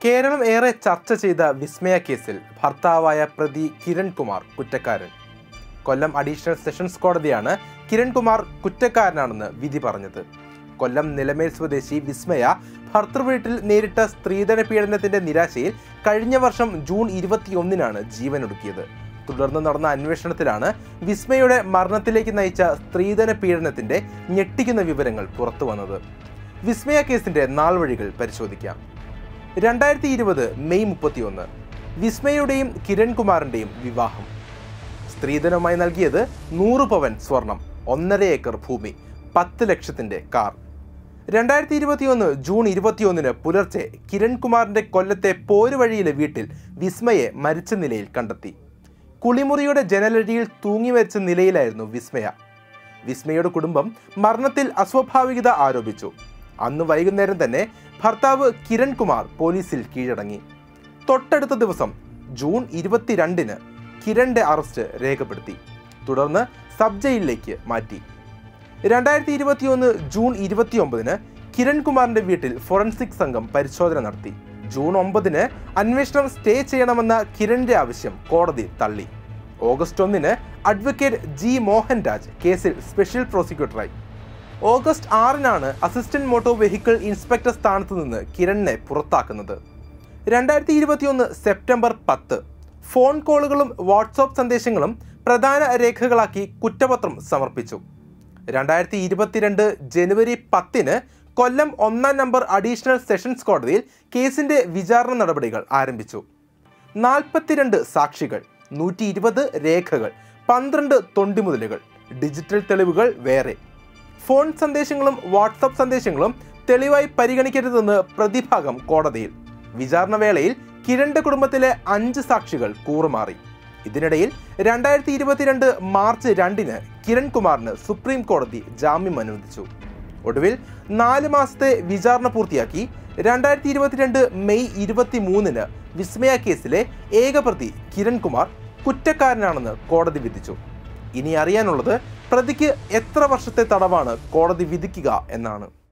കേരളം ഏറെ ചർച്ച ചെയ്ത വിസ്മയ കേസിൽ ഭർത്താവായ പ്രതി കിരൺ കുമാർ കുറ്റക്കാരൻ കൊല്ലം അഡീഷണൽ സെഷൻസ് കോടതിയാണ് കിരൺ കുമാർ കുറ്റക്കാരനാണെന്ന് വിധി പറഞ്ഞത് കൊല്ലം നിലമേൽ സ്വദേശി വിസ്മയ ഭർത്തൃവീട്ടിൽ നേരിട്ട സ്ത്രീധന പീഡനത്തിന്റെ നിരാശയിൽ കഴിഞ്ഞ വർഷം ജൂൺ ഇരുപത്തിയൊന്നിനാണ് ജീവനൊടുക്കിയത് തുടർന്ന് നടന്ന അന്വേഷണത്തിലാണ് വിസ്മയുടെ മരണത്തിലേക്ക് നയിച്ച സ്ത്രീധന പീഡനത്തിന്റെ ഞെട്ടിക്കുന്ന വിവരങ്ങൾ പുറത്തു വന്നത് വിസ്മയ കേസിന്റെ നാൾവഴികൾ പരിശോധിക്കാം രണ്ടായിരത്തി ഇരുപത് മെയ് മുപ്പത്തിയൊന്ന് വിസ്മയുടെയും കിരൺ കുമാറിന്റെയും വിവാഹം സ്ത്രീധനമായി നൽകിയത് നൂറ് പവൻ സ്വർണം ഒന്നര ഏക്കർ ഭൂമി പത്ത് ലക്ഷത്തിന്റെ കാർ രണ്ടായിരത്തി ഇരുപത്തിയൊന്ന് ജൂൺ ഇരുപത്തിയൊന്നിന് പുലർച്ചെ കിരൺകുമാറിന്റെ കൊല്ലത്തെ പോരുവഴിയിലെ വീട്ടിൽ വിസ്മയെ മരിച്ച നിലയിൽ കണ്ടെത്തി കുളിമുറിയുടെ ജനലഴിയിൽ തൂങ്ങി മരിച്ച നിലയിലായിരുന്നു വിസ്മയ വിസ്മയുടെ കുടുംബം മരണത്തിൽ അസ്വാഭാവികത ആരോപിച്ചു അന്ന് വൈകുന്നേരം തന്നെ ഭർത്താവ് കിരൺ കുമാർ പോലീസിൽ കീഴടങ്ങി തൊട്ടടുത്ത ദിവസം ജൂൺ ഇരുപത്തിരണ്ടിന് കിരണിന്റെ അറസ്റ്റ് രേഖപ്പെടുത്തി തുടർന്ന് സബ് ജയിലിലേക്ക് മാറ്റി രണ്ടായിരത്തി ഇരുപത്തിയൊന്ന് ജൂൺ ഇരുപത്തിയൊമ്പതിന് കിരൺ കുമാറിന്റെ വീട്ടിൽ ഫോറൻസിക് സംഘം പരിശോധന നടത്തി ജൂൺ ഒമ്പതിന് അന്വേഷണം സ്റ്റേ ചെയ്യണമെന്ന കിരണിന്റെ ആവശ്യം കോടതി തള്ളി ഓഗസ്റ്റ് ഒന്നിന് അഡ്വക്കേറ്റ് ജി മോഹൻരാജ് കേസിൽ സ്പെഷ്യൽ പ്രോസിക്യൂട്ടറായി ഓഗസ്റ്റ് ആറിനാണ് അസിസ്റ്റന്റ് മോട്ടോർ വെഹിക്കിൾ ഇൻസ്പെക്ടർ സ്ഥാനത്ത് നിന്ന് കിരണിനെ പുറത്താക്കുന്നത് രണ്ടായിരത്തി ഇരുപത്തിയൊന്ന് സെപ്റ്റംബർ പത്ത് ഫോൺ കോളുകളും വാട്സാപ്പ് സന്ദേശങ്ങളും പ്രധാന രേഖകളാക്കി കുറ്റപത്രം സമർപ്പിച്ചു രണ്ടായിരത്തി ഇരുപത്തിരണ്ട് ജനുവരി പത്തിന് കൊല്ലം ഒന്നാം നമ്പർ അഡീഷണൽ സെഷൻസ് കോടതിയിൽ കേസിന്റെ വിചാരണ നടപടികൾ ആരംഭിച്ചു നാൽപ്പത്തിരണ്ട് സാക്ഷികൾ നൂറ്റി ഇരുപത് രേഖകൾ പന്ത്രണ്ട് തൊണ്ടിമുതലുകൾ ഡിജിറ്റൽ തെളിവുകൾ വേറെ ഫോൺ സന്ദേശങ്ങളും വാട്സപ്പ് സന്ദേശങ്ങളും തെളിവായി പരിഗണിക്കരുതെന്ന് പ്രതിഭാഗം കോടതിയിൽ വിചാരണ വേളയിൽ കിരണിന്റെ കുടുംബത്തിലെ അഞ്ച് സാക്ഷികൾ കൂറുമാറി ഇതിനിടയിൽ രണ്ടായിരത്തി ഇരുപത്തിരണ്ട് മാർച്ച് രണ്ടിന് കിരൺ കുമാറിന് സുപ്രീം കോടതി ജാമ്യം അനുവദിച്ചു ഒടുവിൽ നാല് മാസത്തെ വിചാരണ പൂർത്തിയാക്കി രണ്ടായിരത്തി ഇരുപത്തിരണ്ട് മെയ് ഇരുപത്തി മൂന്നിന് വിസ്മയ കേസിലെ ഏകപ്രതി കിരൺ കുമാർ കുറ്റക്കാരനാണെന്ന് കോടതി വിധിച്ചു ഇനി അറിയാനുള്ളത് പ്രതിക്ക് എത്ര വർഷത്തെ തടവാണ് കോടതി വിധിക്കുക എന്നാണ്